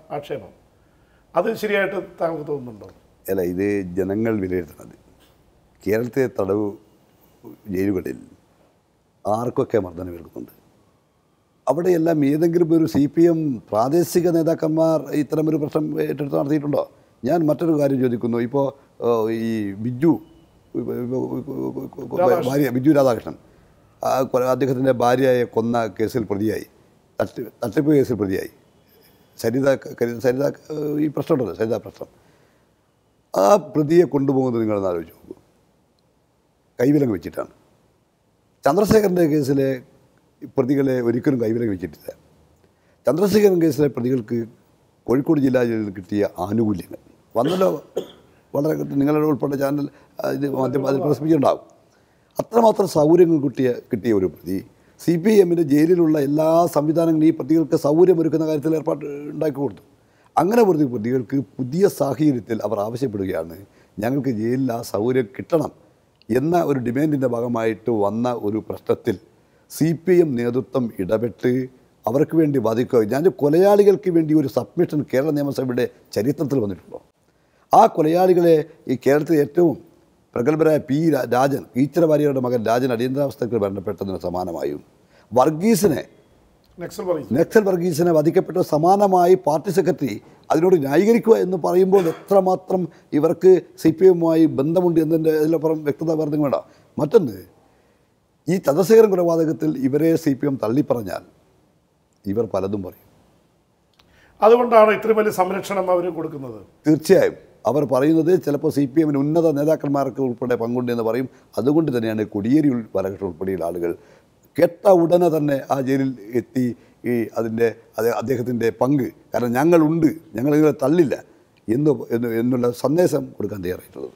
ആക്ഷേപം അത് ശരിയായിട്ട് താങ്കൾക്ക് തോന്നുന്നുണ്ടോ അല്ല ഇത് ജനങ്ങൾ വിലയിരുത്തുന്നത് കേരളത്തിലെ തടവ് ജയിലുകളിൽ ആർക്കൊക്കെ മർദ്ദനം ഏൽക്കുന്നുണ്ട് അവിടെയെല്ലാം ഏതെങ്കിലും ഒരു സി പി എം പ്രാദേശിക നേതാക്കന്മാർ ഇത്തരമൊരു പ്രശ്നം ഏറ്റെടുത്ത് നടത്തിയിട്ടുണ്ടോ ഞാൻ മറ്റൊരു കാര്യം ചോദിക്കുന്നു ഇപ്പോൾ ഈ ബിജു ഭാര്യ ബിജു രാധാകൃഷ്ണൻ ആ കൊല- അദ്ദേഹത്തിൻ്റെ ഭാര്യയെ കൊന്ന കേസിൽ പ്രതിയായി തട്ടി തട്ടിപ്പ് കേസിൽ പ്രതിയായി സരിത കരി- സരിത ഏഹ്, ഈ പ്രശ്നമുണ്ടല്ലോ സരിത പ്രശ്നം ആ പ്രതിയെ കൊണ്ടുപോകുന്നത് നിങ്ങളൊന്ന് ആലോചിച്ച് നോക്കൂ കൈവിലങ്ങ് വെച്ചിട്ടാണ് ചന്ദ്രശേഖരൻ്റെ കേസിലെ പ്രതികളെ ഒരിക്കലും കൈവിലങ്ങ് വെച്ചിട്ടില്ല ചന്ദ്രശേഖരൻ കേസിലെ പ്രതികൾക്ക് കോഴിക്കോട് ജില്ലാ ജയിലിൽ നിന്ന് കിട്ടിയ ആനുകൂല്യങ്ങൾ വന്നല്ലോ വളരെ നിങ്ങളുടെ ഉൾപ്പെട്ട ചാനൽ ആ, ഇത് മാധ്യമം അതിൽ പ്രദർശിപ്പിച്ചിട്ടുണ്ടാകും അത്രമാത്രം സൗകര്യങ്ങൾ കിട്ടിയ കിട്ടിയ ഒരു പ്രതി സി പി എമ്മിൻ്റെ ജയിലിലുള്ള എല്ലാ സംവിധാനങ്ങളും ഈ പ്രതികൾക്ക് സൗകര്യമൊരുക്കുന്ന കാര്യത്തിൽ ഏർപ്പാട് ഉണ്ടാക്കി കൊടുത്തു അങ്ങനെ പ്രതി പ്രതികൾക്ക് പുതിയ സാഹചര്യത്തിൽ അവർ ആവശ്യപ്പെടുകയാണ് ഞങ്ങൾക്ക് ജയിലിൽ ആ സൗകര്യം കിട്ടണം എന്ന ഒരു ഡിമാൻഡിൻ്റെ ഭാഗമായിട്ട് വന്ന ഒരു പ്രശ്നത്തിൽ സി പി എം നേതൃത്വം ഇടപെട്ട് അവർക്ക് വേണ്ടി വാദിക്കുക ഞാൻ കൊലയാളികൾക്ക് വേണ്ടി ഒരു സബ്മിഷൻ കേരള നിയമസഭയുടെ ചരിത്രത്തിൽ വന്നിട്ടുണ്ടോ ആ കൊലയാളികളെ ഈ കേരളത്തിലെ ഏറ്റവും പ്രഗത്ഭരായ പി രാ- രാജൻ ഈച്ചര വാര്യരുടെ മകൻ രാജൻ അടിയന്തരാവസ്ഥയ്ക്ക് മരണപ്പെട്ടതിന് സമാനമായും വർഗീസിനെ നക്സൽ പറയും നക്സൽ വർഗീസിനെ വധിക്കപ്പെട്ട സമാനമായി പാർട്ടി സെക്രട്ടറി അതിനോട് ന്യായീകരിക്കുക എന്ന് പറയുമ്പോൾ എത്രമാത്രം ഇവർക്ക് സി പി എമ്മുമായി ബന്ധമുണ്ട് എന്നതിൻ്റെ അതിലപ്പുറം വ്യക്തത വേറെ വേണ്ട മറ്റൊന്ന് ഈ ചന്ദ്രശേഖരൻ കൊലപാതകത്തിൽ ഇവരെ സി പി എം തള്ളിപ്പറഞ്ഞാൽ ഇവർ പലതും പറയും അതുകൊണ്ടാണ് ഇത്രയും വലിയ സംരക്ഷണം അവർ കൊടുക്കുന്നത് തീർച്ചയായും അവർ പറയുന്നത് ചിലപ്പോൾ സി പി എമ്മിന് ഉന്നത നേതാക്കന്മാർക്ക് ഉൾപ്പെടെ പങ്കുണ്ട് എന്ന് പറയും അതുകൊണ്ട് തന്നെയാണ് കൊടിയേരി ഉൾ- ബാലകൃഷ്ണൻ ഉൾപ്പെടെയുള്ള ആളുകൾ കെട്ട ഉടനെ തന്നെ ആ ജയിലിൽ എത്തി ഈ അതിൻ്റെ അത് അദ്ദേഹത്തിൻ്റെ പങ്ക് കാരണം ഞങ്ങളുണ്ട് ഞങ്ങൾ നിങ്ങളെ തള്ളില്ല എന്ന് എന്ന് എന്നുള്ള സന്ദേശം കൊടുക്കാൻ തയ്യാറായിട്ടുള്ളത്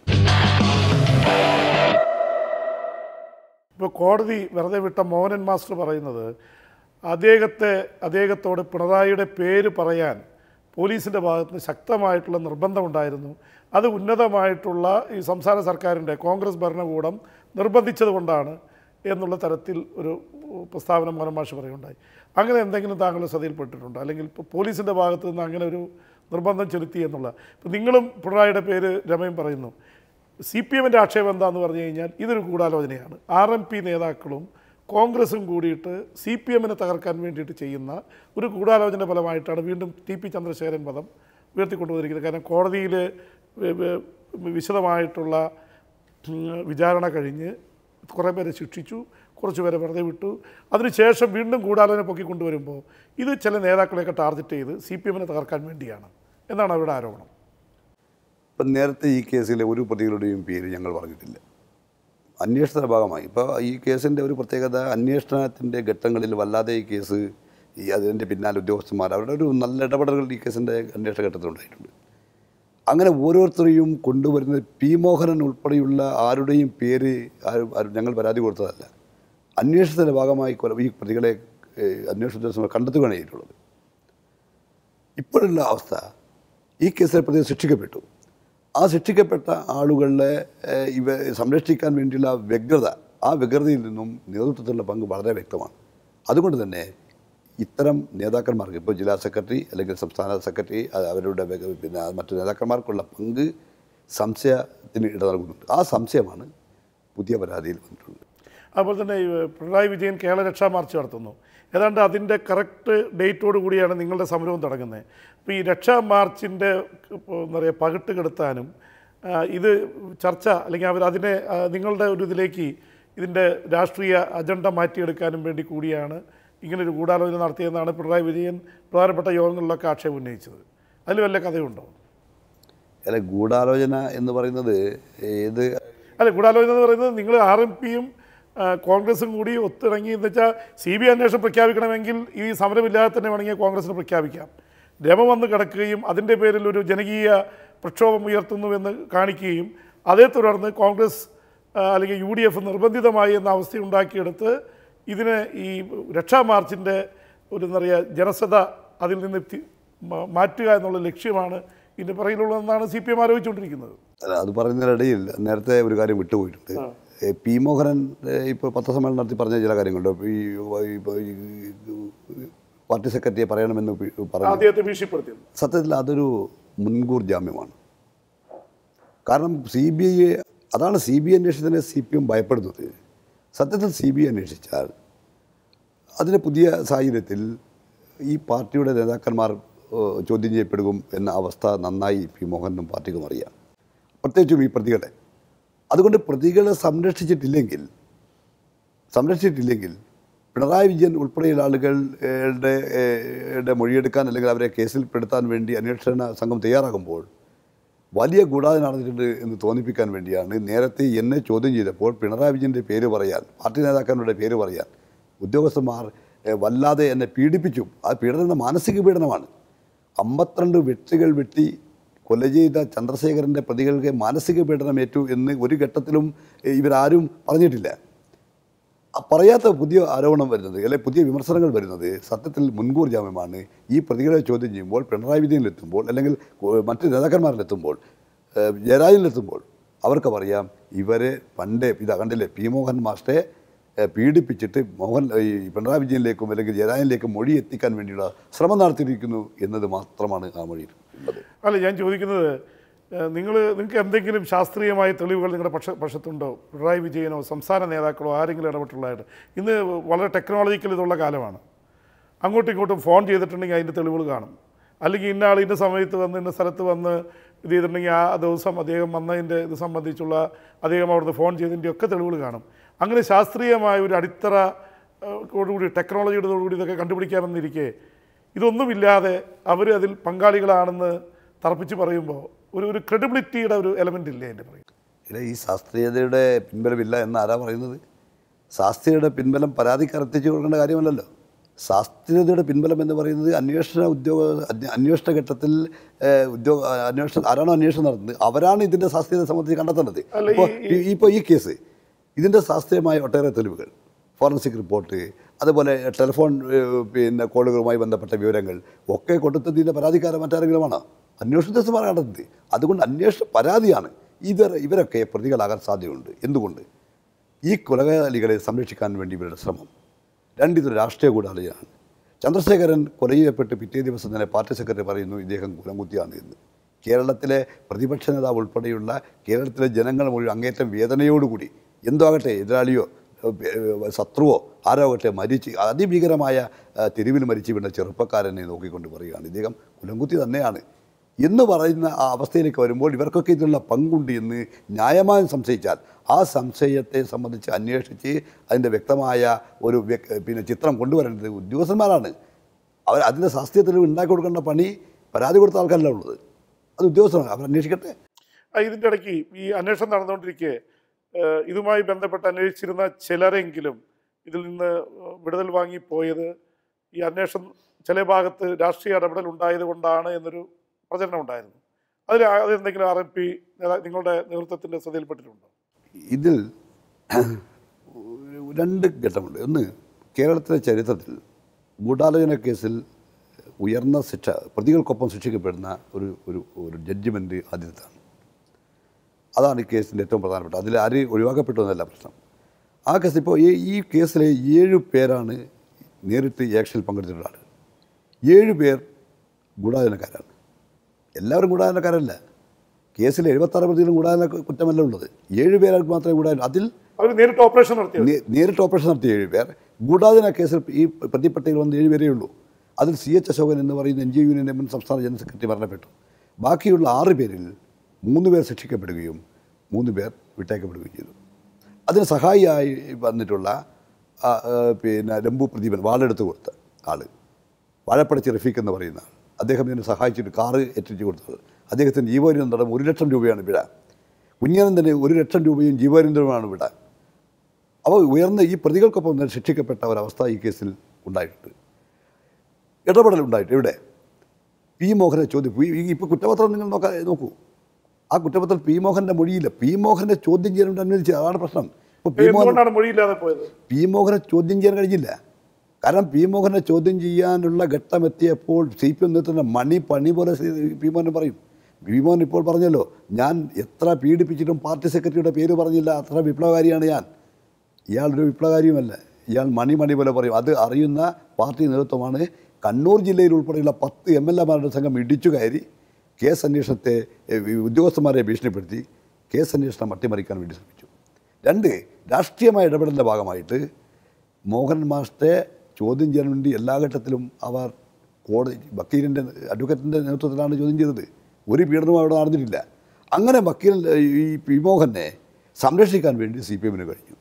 ഇപ്പോൾ കോടതി വെറുതെ വിട്ട മോഹനൻ മാസ്റ്റർ പറയുന്നത് അദ്ദേഹത്തെ അദ്ദേഹത്തോട് പിണറായിയുടെ പേര് പറയാൻ പോലീസിൻ്റെ ഭാഗത്ത് നിന്ന് ശക്തമായിട്ടുള്ള നിർബന്ധമുണ്ടായിരുന്നു അത് ഉന്നതമായിട്ടുള്ള ഈ സംസ്ഥാന സർക്കാരിൻ്റെ കോൺഗ്രസ് ഭരണകൂടം നിർബന്ധിച്ചത് കൊണ്ടാണ് എന്നുള്ള തരത്തിൽ ഒരു പ്രസ്താവന മോഹൻ മാഷ് പറയുണ്ടായി അങ്ങനെ എന്തെങ്കിലും താങ്കൾ ശ്രദ്ധയിൽപ്പെട്ടിട്ടുണ്ടോ അല്ലെങ്കിൽ ഇപ്പോൾ പോലീസിൻ്റെ ഭാഗത്ത് നിന്ന് അങ്ങനെ ഒരു നിർബന്ധം ചെലുത്തി എന്നുള്ള ഇപ്പം നിങ്ങളും പിണറായിയുടെ പേര് രമയും പറയുന്നു സി പി എമ്മിൻ്റെ ആക്ഷേപം എന്താന്ന് പറഞ്ഞു കഴിഞ്ഞാൽ ഇതൊരു ഗൂഢാലോചനയാണ് ആർ എം പി നേതാക്കളും കോൺഗ്രസും കൂടിയിട്ട് സി പി എമ്മിനെ തകർക്കാൻ വേണ്ടിയിട്ട് ചെയ്യുന്ന ഒരു ഗൂഢാലോചന ഫലമായിട്ടാണ് വീണ്ടും ടി പി ചന്ദ്രശേഖരൻ പദം ഉയർത്തിക്കൊണ്ടുവന്നിരിക്കുന്നത് കാരണം കോടതിയിൽ വ- വ- വിശദമായിട്ടുള്ള ഉം, വിചാരണ കഴിഞ്ഞ് കുറേ പേരെ ശിക്ഷിച്ചു കുറച്ച് പേരെ വെറുതെ വിട്ടു അതിനുശേഷം വീണ്ടും ഗൂഢാലോചന പൊക്കിക്കൊണ്ടുവരുമ്പോൾ ഇത് ചില നേതാക്കളെയൊക്കെ ടാർഗറ്റ് ചെയ്ത് സി പി എമ്മിനെ തകർക്കാൻ വേണ്ടിയാണ് എന്നാണ് അവരുടെ ആരോപണം ഇപ്പം നേരത്തെ ഈ കേസിലെ ഒരു പ്രതികളുടെയും പേര് ഞങ്ങൾ പറഞ്ഞിട്ടില്ല അന്വേഷണത്തിൻ്റെ ഭാഗമായി ഇപ്പോൾ ഈ കേസിൻ്റെ ഒരു പ്രത്യേകത അന്വേഷണത്തിൻ്റെ ഘട്ടങ്ങളിൽ വല്ലാതെ ഈ കേസ് ഈ അതിൻ്റെ പിന്നാലെ ഉദ്യോഗസ്ഥന്മാർ അവരുടെ ഒരു നല്ല ഇടപെടലുകൾ ഈ കേസിൻ്റെ അന്വേഷണ ഘട്ടത്തിൽ ഉണ്ടായിട്ടുണ്ട് അങ്ങനെ ഓരോരുത്തരെയും കൊണ്ടുവരുന്നത് പി മോഹനൻ ഉൾപ്പെടെയുള്ള ആരുടെയും പേര് ആരും ആരും ഞങ്ങൾ പരാതി കൊടുത്തതല്ല അന്വേഷണത്തിൻ്റെ ഭാഗമായി കൊല ഈ പ്രതികളെ ഏഹ്, അന്വേഷണ ഉദ്യോഗസ്ഥന്മാർ കണ്ടെത്തുകയാണ് ചെയ്തിട്ടുള്ളത് ഇപ്പോഴുള്ള അവസ്ഥ ഈ കേസിൽ പ്രതി ശിക്ഷിക്കപ്പെട്ടു ആ ശിക്ഷിക്കപ്പെട്ട ആളുകളെ ഏഹ്, ഇവ സംരക്ഷിക്കാൻ വേണ്ടിയുള്ള വ്യഗ്രത ആ വ്യഗ്രതയിൽ നിന്നും നേതൃത്വത്തിലുള്ള പങ്ക് വളരെ വ്യക്തമാണ് അതുകൊണ്ട് തന്നെ ഇത്തരം നേതാക്കന്മാർക്ക് ഇപ്പോൾ ജില്ലാ സെക്രട്ടറി അല്ലെങ്കിൽ സംസ്ഥാന സെക്രട്ടറി അത് അവരുടെ വ്യക- പിന്നെ മറ്റു നേതാക്കന്മാർക്കുള്ള പങ്ക് സംശയത്തിന് ഇട നൽകുന്നുണ്ട് ആ സംശയമാണ് പുതിയ പരാതിയിൽ വന്നിട്ടുള്ളത് അതുപോലെ തന്നെ ഈ പിണറായി വിജയൻ കേരള രക്ഷാ മാർച്ച് നടത്തുന്നു ഏതാണ്ട് അതിൻ്റെ കറക്റ്റ് ഡേറ്റോട് കൂടിയാണ് നിങ്ങളുടെ സമരവും തുടങ്ങുന്നത് അപ്പോൾ ഈ രക്ഷാ മാർച്ചിൻ്റെ ഇപ്പോൾ എന്താ പറയുക പകിട്ട് കെടുത്താനും ആ, ഇത് ചർച്ച അല്ലെങ്കിൽ അവർ അതിനെ ആ, നിങ്ങളുടെ ഒരു ഇതിലേക്ക് ഇതിൻ്റെ രാഷ്ട്രീയ അജണ്ട മാറ്റിയെടുക്കാനും വേണ്ടി കൂടിയാണ് ഇങ്ങനൊരു ഗൂഢാലോചന നടത്തിയെന്നാണ് പിണറായി വിജയൻ പ്രധാനപ്പെട്ട യോഗങ്ങളിലൊക്കെ ആക്ഷേപം ഉന്നയിച്ചത് അതിൽ വല്ല കഥയുണ്ടോ അല്ല ഗൂഢാലോചന എന്ന് പറയുന്നത് ഏത് അല്ല ഗൂഢാലോചന എന്ന് പറയുന്നത് നിങ്ങൾ ആർ എം പിയും കോൺഗ്രസും കൂടി ഒത്തിണങ്ങി എന്ന് വെച്ചാൽ സി ബി ഐ അന്വേഷണം പ്രഖ്യാപിക്കണമെങ്കിൽ ഈ സമരമില്ലാതെ തന്നെ വേണമെങ്കിൽ കോൺഗ്രസിന് പ്രഖ്യാപിക്കാം രമ വന്ന് കിടക്കുകയും അതിൻ്റെ പേരിൽ ഒരു ജനകീയ പ്രക്ഷോഭം ഉയർത്തുന്നുവെന്ന് കാണിക്കുകയും അതേ തുടർന്ന് കോൺഗ്രസ് ആ, അല്ലെങ്കിൽ യു ഡി എഫ് നിർബന്ധിതമായി എന്ന അവസ്ഥ ഉണ്ടാക്കിയെടുത്ത് ഇതിനെ ഈ രക്ഷാ മാർച്ചിൻ്റെ ഒരു എന്താ പറയുക ജനസത അതിൽ നിന്ന് തി- മാ- മാറ്റുക എന്നുള്ള ലക്ഷ്യമാണ് ഇതിൻ്റെ പിറകിലുള്ളതെന്നാണ് സി പി എം ആലോചിച്ചുകൊണ്ടിരിക്കുന്നത് അല്ല, അത് പറയുന്നതിനിടയിൽ നേരത്തെ ഒരു കാര്യം വിട്ടുപോയിട്ടുണ്ട് ഏ, പി മോഹനൻ ഇപ്പോൾ പത്രസമ്മേളനം നടത്തി പറഞ്ഞ ചില കാര്യങ്ങളുണ്ട് ഈ വ- ഇപ്പോൾ ഈ പാർട്ടി സെക്രട്ടറിയെ പറയണമെന്ന് പി- പറഞ്ഞു അദ്ദേഹത്തെ ഭീഷണിപ്പെടുത്തിയത് സത്യത്തിൽ അതൊരു മുൻകൂർ ജാമ്യമാണ് കാരണം സി ബി ഐ അതാണ് സി ബി ഐ അന്വേഷണത്തിനെ സി പി എം ഭയപ്പെടുന്നത് സത്യത്തിൽ സി ബി ഐ അന്വേഷിച്ചാൽ അതിന് പുതിയ സാഹചര്യത്തിൽ ഈ പാർട്ടിയുടെ നേതാക്കന്മാർ ഏഹ്, ചോദ്യം ചെയ്യപ്പെടും എന്ന അവസ്ഥ നന്നായി പി മോഹനും പാർട്ടിക്കും അറിയാം പ്രത്യേകിച്ചും ഈ പ്രതികളെ അതുകൊണ്ട് പ്രതികളെ സംരക്ഷിച്ചിട്ടില്ലെങ്കിൽ സംരക്ഷിച്ചിട്ടില്ലെങ്കിൽ പിണറായി വിജയൻ ഉൾപ്പെടെയുള്ള ആളുകളുടെ ഏഹ്, മൊഴിയെടുക്കാൻ അല്ലെങ്കിൽ അവരെ കേസിൽ പെടുത്താൻ വേണ്ടി അന്വേഷണ സംഘം തയ്യാറാകുമ്പോൾ വലിയ ഗൂഢാതെ നടന്നിട്ടുണ്ട് എന്ന് തോന്നിപ്പിക്കാൻ വേണ്ടിയാണ് നേരത്തെ എന്നെ ചോദ്യം ചെയ്തപ്പോൾ പിണറായി വിജയൻ്റെ പേര് പറയാൻ പാർട്ടി നേതാക്കന്മാരുടെ പേര് പറയാൻ ഉദ്യോഗസ്ഥന്മാർ ഏഹ്, വല്ലാതെ എന്നെ പീഡിപ്പിച്ചു ആ പീഡനം എന്ന മാനസിക പീഡനമാണ് അമ്പത്തിരണ്ട് വെട്ടുകൾ വെട്ടി കൊല ചെയ്ത ചന്ദ്രശേഖരൻ്റെ പ്രതികൾക്ക് മാനസിക പീഡനം ഏറ്റു എന്ന് ഒരു ഘട്ടത്തിലും ഏഹ്, ഇവരാരും പറഞ്ഞിട്ടില്ല ആ പറയാത്ത പുതിയ ആരോപണം വരുന്നത് അല്ലെ പുതിയ വിമർശനങ്ങൾ വരുന്നത് സത്യത്തിൽ മുൻകൂർ ജാമ്യമാണ് ഈ പ്രതികളെ ചോദ്യം ചെയ്യുമ്പോൾ പിണറായി വിജയനിലെത്തുമ്പോൾ അല്ലെങ്കിൽ കോ- മറ്റ് നേതാക്കന്മാരിലെത്തുമ്പോൾ ഏഹ്, ജയരാജനിലെത്തുമ്പോൾ അവർക്ക് പറയാം ഇവരെ പണ്ടേ ഇത് കണ്ടില്ലേ പി മോഹൻ മാസ്റ്ററെ ഏഹ്, പീഡിപ്പിച്ചിട്ട് മോഹൻ ഈ പിണറായി വിജയനിലേക്കും അല്ലെങ്കിൽ ജയരാജനിലേക്കും മൊഴി എത്തിക്കാൻ വേണ്ടിയുള്ള ശ്രമം നടത്തിയിരിക്കുന്നു എന്നത് മാത്രമാണ് ആ മൊഴിയിൽ ഉള്ളത് അല്ല ഞാൻ ചോദിക്കുന്നത് നിങ്ങൾ നിങ്ങൾക്ക് എന്തെങ്കിലും ശാസ്ത്രീയമായ തെളിവുകൾ നിങ്ങളുടെ പക്ഷ പക്ഷത്തുണ്ടോ പിണറായി വിജയനോ സംസ്ഥാന നേതാക്കളോ ആരെങ്കിലും ഇടപെട്ടുള്ളതായിട്ട് ഇന്ന് വളരെ ടെക്നോളജിക്കൽ ഇതുള്ള കാലമാണ് അങ്ങോട്ടും ഇങ്ങോട്ടും ഫോൺ ചെയ്തിട്ടുണ്ടെങ്കിൽ അതിൻ്റെ തെളിവുകൾ കാണും അല്ലെങ്കിൽ ഇന്ന ആൾ ഇന്ന സമയത്ത് വന്ന് ഇന്ന സ്ഥലത്ത് വന്ന് ഇത് ചെയ്തിട്ടുണ്ടെങ്കിൽ ആ ദിവസം അദ്ദേഹം വന്നതിൻ്റെ ഇത് സംബന്ധിച്ചുള്ള അദ്ദേഹം അവിടുന്ന് ഫോൺ ചെയ്തതിൻ്റെ ഒക്കെ തെളിവുകൾ കാണും അങ്ങനെ ശാസ്ത്രീയമായ ഒരു അടിത്തറ ഏഹ്, ഓടുകൂടി ടെക്നോളജിയുടെ കൂടി ഇതൊക്കെ കണ്ടുപിടിക്കാമെന്നിരിക്കെ ഇതൊന്നുമില്ലാതെ അവർ അതിൽ പങ്കാളികളാണെന്ന് തറപ്പിച്ച് പറയുമ്പോൾ ഒരു ഒരു ക്രെഡിബിലിറ്റിയുടെ ഒരു എലമെൻ്റ് ഇല്ലേ എൻ്റെ പറയും ഇല്ല ഈ ശാസ്ത്രീയതയുടെ പിൻബലമില്ല എന്ന് ആരാ പറയുന്നത് ശാസ്ത്രീയയുടെ പിൻബലം പരാതിക്ക് എത്തിച്ചു കൊടുക്കേണ്ട കാര്യമല്ലല്ലോ ശാസ്ത്രീയതയുടെ പിൻബലം എന്ന് പറയുന്നത് അന്വേഷണ ഉദ്യോഗ അന്വേ- അന്വേഷണ ഘട്ടത്തിൽ ഏഹ്, ഉദ്യോഗ അന്വേഷണം ആരാണോ അന്വേഷണം നടത്തുന്നത് അവരാണ് ഇതിൻ്റെ ശാസ്ത്രീയത സംബന്ധിച്ച് കണ്ടെത്തേണ്ടത് അല്ല, ഇപ്പോൾ ഇപ്പോൾ ഈ കേസ് ഇതിൻ്റെ ശാസ്ത്രീയമായ ഒട്ടേറെ തെളിവുകൾ ഫോറൻസിക് റിപ്പോർട്ട് അതുപോലെ ടെലിഫോൺ ഏഹ്, പിന്നെ കോളുകളുമായി ബന്ധപ്പെട്ട വിവരങ്ങൾ ഒക്കെ കൊടുത്തതിൻ്റെ പരാതിക്കാരൻ മറ്റാരെങ്കിലുമാണ് അന്വേഷണ ഉദ്യോഗസ്ഥന്മാർ കണ്ടെത്തുന്നത് അതുകൊണ്ട് അന്വേഷണ പരാതിയാണ് ഇവർ ഇവരൊക്കെ പ്രതികളാകാൻ സാധ്യതയുണ്ട് എന്തുകൊണ്ട് ഈ കൊലകാലികളെ സംരക്ഷിക്കാൻ വേണ്ടി ഇവരുടെ ശ്രമം രണ്ടിതൊരു രാഷ്ട്രീയ കൂടാളിയാണ് ചന്ദ്രശേഖരൻ കൊല ചെയ്യപ്പെട്ട് പിറ്റേ ദിവസം തന്നെ പാർട്ടി സെക്രട്ടറി പറയുന്നു ഇദ്ദേഹം കുലംകുത്തിയാണ് എന്ന് കേരളത്തിലെ പ്രതിപക്ഷ നേതാവ് ഉൾപ്പെടെയുള്ള കേരളത്തിലെ ജനങ്ങൾ മുഴുവൻ അങ്ങേറ്റം വേദനയോടുകൂടി എന്തോ ആകട്ടെ എതിരാളിയോ ഏഹ്, ശത്രുവോ ആരോ ആകട്ടെ മരിച്ച് അതിഭീകരമായ ആ, തെരുവിൽ മരിച്ചു വീണ ചെറുപ്പക്കാരനെ നോക്കിക്കൊണ്ട് പറയുകയാണ് ഇദ്ദേഹം കുലംകുത്തി തന്നെയാണ് എന്ന് പറയുന്ന ആ അവസ്ഥയിലേക്ക് വരുമ്പോൾ ഇവർക്കൊക്കെ ഇതിലുള്ള പങ്കുണ്ട് എന്ന് ന്യായമായും സംശയിച്ചാൽ ആ സംശയത്തെ സംബന്ധിച്ച് അന്വേഷിച്ച് അതിൻ്റെ വ്യക്തമായ ഒരു വ്യക്- പിന്നെ ചിത്രം കൊണ്ടുവരേണ്ടത് ഉദ്യോഗസ്ഥന്മാരാണ് അവർ അതിൻ്റെ ശാസ്ത്രീയ തെളിവ് ഉണ്ടാക്കി കൊടുക്കേണ്ട പണി പരാതി കൊടുത്ത ആൾക്കാരല്ല ഉള്ളത് അത് ഉദ്യോഗസ്ഥരാണ് അവർ അന്വേഷിക്കട്ടെ ആ, ഇതിൻ്റെ ഇടയ്ക്ക് ഈ അന്വേഷണം നടന്നുകൊണ്ടിരിക്കെ ഏഹ്, ഇതുമായി ബന്ധപ്പെട്ട് അന്വേഷിച്ചിരുന്ന ചിലരെങ്കിലും ഇതിൽ നിന്ന് വിടുതൽ വാങ്ങി പോയത് ഈ അന്വേഷണം ചില ഭാഗത്ത് രാഷ്ട്രീയ ഇടപെടൽ ഉണ്ടായത് കൊണ്ടാണ് എന്നൊരു പ്രചരണം ഉണ്ടായിരുന്നു അതിൽ അതെന്തെങ്കിലും ആർ എം പി നിങ്ങളുടെ നേതൃത്വത്തിൻ്റെ ശ്രദ്ധയിൽപ്പെട്ടിട്ടുണ്ടോ ഇതിൽ ഒരു രണ്ട് ഘട്ടമുണ്ട് ഒന്ന് കേരളത്തിലെ ചരിത്രത്തിൽ ഗൂഢാലോചന കേസിൽ ഉയർന്ന ശിക്ഷ പ്രതികൾക്കൊപ്പം ശിക്ഷിക്കപ്പെടുന്ന ഒരു ഒരു ഒരു ജഡ്ജിമെൻറ്റ് ആദ്യത്താണ് അതാണ് ഈ കേസിൻ്റെ ഏറ്റവും പ്രധാനപ്പെട്ട അതിൽ ആര് ഒഴിവാക്കപ്പെട്ടു എന്നല്ല പ്രശ്നം ആ കേസ് ഇപ്പോൾ ഈ ഈ കേസിലെ ഏഴ് പേരാണ് നേരിട്ട് ഈ ആക്ഷനിൽ പങ്കെടുത്തിട്ടുള്ള ആളുകൾ ഏഴ് പേർ ഗൂഢാലോചനക്കാരാണ് എല്ലാവരും ഗൂഢാലോചനക്കാരല്ല കേസിൽ എഴുപത്താറ് പ്രതികളും ഗൂഢാലോചന കുറ്റമല്ല ഉള്ളത് ഏഴ് പേർക്ക് മാത്രമേ ഗൂഢാലോചന അതിൽ അവർ നേരിട്ട് ഓപ്പറേഷൻ നടത്തിയത് നേ- നേരിട്ട് ഓപ്പറേഷൻ നടത്തിയ ഏഴ് പേർ ഗൂഢാലോചന കേസിൽ ഈ പ്രതിപ്പട്ടികയിൽ വന്ന് ഏഴ് പേരേ ഉള്ളൂ അതിൽ സി എച്ച് അശോകൻ എന്ന് പറയുന്ന എൻ ജി യൂണിയൻ്റെ മുൻ സംസ്ഥാന ജനറൽ സെക്രട്ടറി മരണപ്പെട്ടു ബാക്കിയുള്ള ആറ് പേരിൽ മൂന്ന് പേർ ശിക്ഷിക്കപ്പെടുകയും മൂന്ന് പേർ വിട്ടയക്കപ്പെടുകയും ചെയ്തു അതിന് സഹായിയായി വന്നിട്ടുള്ള ആ, ആ, പിന്നെ ലംബു പ്രദീപൻ വാളെടുത്ത് കൊടുത്ത ആള് വാഴപ്പടച്ച് റഫീഖ് എന്ന് പറയുന്ന ആൾ അദ്ദേഹം ഇതിനെ സഹായിച്ചിട്ട് കാറ് എത്തിച്ചു കൊടുത്തത് അദ്ദേഹത്തിന് ജീവപര്യന്തം ഒരു ലക്ഷം രൂപയാണ് വിട കുഞ്ഞനന്ദന് ഒരു ലക്ഷം രൂപയും ജീവപര്യന്തരമാണ് വിട അപ്പോൾ ഉയർന്ന ഈ പ്രതികൾക്കൊപ്പം തന്നെ ശിക്ഷിക്കപ്പെട്ട ഒരവസ്ഥ ഈ കേസിൽ ഉണ്ടായിട്ടുണ്ട് ഇടപെടൽ ഉണ്ടായിട്ട് എവിടെ പി മോഹനെ ചോദ്യം ഈ ഇപ്പോൾ കുറ്റപത്രം നിങ്ങൾ നോക്കാ നോക്കൂ ആ കുറ്റപത്രം പി മോഹൻ്റെ മൊഴിയില്ല പി മോഹനെ ചോദ്യം ചെയ്യാൻ വേണ്ടി അനുവദിച്ചു അതാണ് പ്രശ്നം ഇപ്പോൾ പി മോഹൻ എന്തുകൊണ്ടാണ് മൊഴിയില്ലാതെ പോയത് പി മോഹനെ ചോദ്യം ചെയ്യാൻ കഴിഞ്ഞില്ല കാരണം പി മോഹനെ ചോദ്യം ചെയ്യാനുള്ള ഘട്ടം എത്തിയപ്പോൾ സി പി എം നേതൃത്വം മണി പണി പോലെ സി- പി മോഹൻ പറയും പി മോഹൻ ഇപ്പോൾ പറഞ്ഞല്ലോ ഞാൻ എത്ര പീഡിപ്പിച്ചിട്ടും പാർട്ടി സെക്രട്ടറിയുടെ പേര് പറഞ്ഞില്ല അത്ര വിപ്ലവകാരിയാണ് ഞാൻ ഇയാളൊരു വിപ്ലവകാരിയുമല്ല ഇയാൾ മണി മണി പോലെ പറയും അത് അറിയുന്ന പാർട്ടി നേതൃത്വമാണ് കണ്ണൂർ ജില്ലയിൽ ഉൾപ്പെടെയുള്ള പത്ത് എം എൽ എമാരുടെ സംഘം ഇടിച്ചു കയറി കേസ് അന്വേഷണത്തെ എ, ഈ ഉദ്യോഗസ്ഥന്മാരെ ഭീഷണിപ്പെടുത്തി കേസ് അന്വേഷണം അട്ടിമറിക്കാൻ വേണ്ടി ശ്രമിച്ചു രണ്ട് രാഷ്ട്രീയമായ ഇടപെടലിൻ്റെ ഭാഗമായിട്ട് മോഹൻ മാസ്റ്റെ ചോദ്യം ചെയ്യാൻ വേണ്ടി എല്ലാ ഘട്ടത്തിലും അവർ കോടതി വക്കീലിൻ്റെ അഡ്വക്കേറ്റിൻ്റെ നേതൃത്വത്തിലാണ് ചോദ്യം ചെയ്തത് ഒരു പീഡനവും അവിടെ നടന്നിട്ടില്ല അങ്ങനെ വക്കീൽ ഈ പി മോഹനെ സംരക്ഷിക്കാൻ വേണ്ടി സി പി എമ്മിന് കഴിഞ്ഞു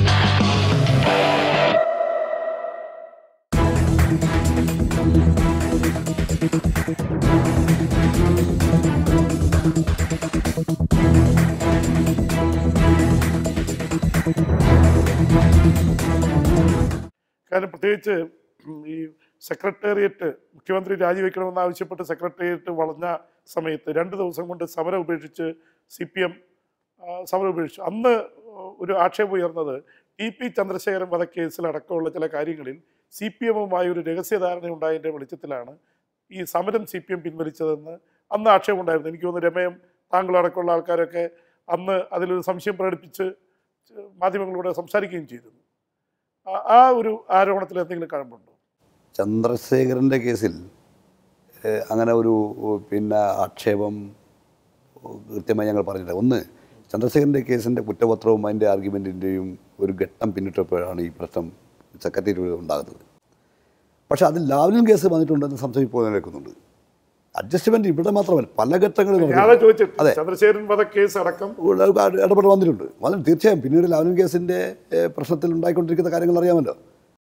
കാരണം പ്രത്യേകിച്ച് ഉം, ഈ സെക്രട്ടേറിയറ്റ് മുഖ്യമന്ത്രി രാജിവെക്കണമെന്ന് ആവശ്യപ്പെട്ട് സെക്രട്ടേറിയറ്റ് വളഞ്ഞ സമയത്ത് രണ്ട് ദിവസം കൊണ്ട് സമരം ഉപേക്ഷിച്ച് സി പി എം സമരം ഉപേക്ഷിച്ചു അന്ന് ഒരു ആക്ഷേപം ഉയർന്നത് ടി പി ചന്ദ്രശേഖരൻ വധക്കേസിൽ അടക്കമുള്ള ചില കാര്യങ്ങളിൽ സി പി എമ്മുമായി ഒരു രഹസ്യധാരണ ഉണ്ടായതിൻ്റെ വെളിച്ചത്തിലാണ് ഈ സമരം സി പി എം പിൻവലിച്ചതെന്ന് അന്ന് ആക്ഷേപം ഉണ്ടായിരുന്നു എനിക്ക് തോന്നുന്നു രമയം താങ്കളടക്കമുള്ള ആൾക്കാരൊക്കെ അന്ന് അതിലൊരു സംശയം പ്രകടിപ്പിച്ച് മാധ്യമങ്ങളോട് സംസാരിക്കുകയും ചെയ്തിരുന്നു ആ- ആ ഒരു ആരോപണത്തിൽ എന്തെങ്കിലും കഴമ്പുണ്ടോ ചന്ദ്രശേഖരൻ്റെ കേസിൽ ഏഹ്, അങ്ങനെ ഒരു ഏഹ്, പിന്നെ ആക്ഷേപം ഏഹ്, കൃത്യമായി ഞങ്ങൾ പറഞ്ഞില്ല ഒന്ന് ചന്ദ്രശേഖരൻ്റെ കേസിൻ്റെ കുറ്റപത്രവും അതിൻ്റെ ആർഗ്യുമെൻറ്റിൻ്റെയും ഒരു ഘട്ടം പിന്നിട്ടപ്പോഴാണ് ഈ പ്രശ്നം സെക്രട്ടേറിയറ്റ് ഉണ്ടാകുന്നത് പക്ഷേ അതിൽ ലാവ്ലിൻ കേസ് വന്നിട്ടുണ്ടെന്ന് സംശയം ഇപ്പോൾ നിലനിൽക്കുന്നുണ്ട് അഡ്ജസ്റ്റ്മെൻറ്റ് ഇവിടെ മാത്രമല്ല പല ഘട്ടങ്ങളിൽ ഞാതെ നടന്നിട്ടുണ്ട്. ചോദിച്ചിട്ട് അതെ. ചന്ദ്രശേഖരൻ വധക്കേസ് അടക്കം ഇടപെടൽ വന്നിട്ടുണ്ട് വന്നിട്ട് തീർച്ചയായും പിന്നീട് ലാവ്ലിൻ കേസിൻ്റെ ഏഹ്, പ്രശ്നത്തിൽ ഉണ്ടായിക്കൊണ്ടിരിക്കുന്ന കാര്യങ്ങൾ അറിയാമല്ലോ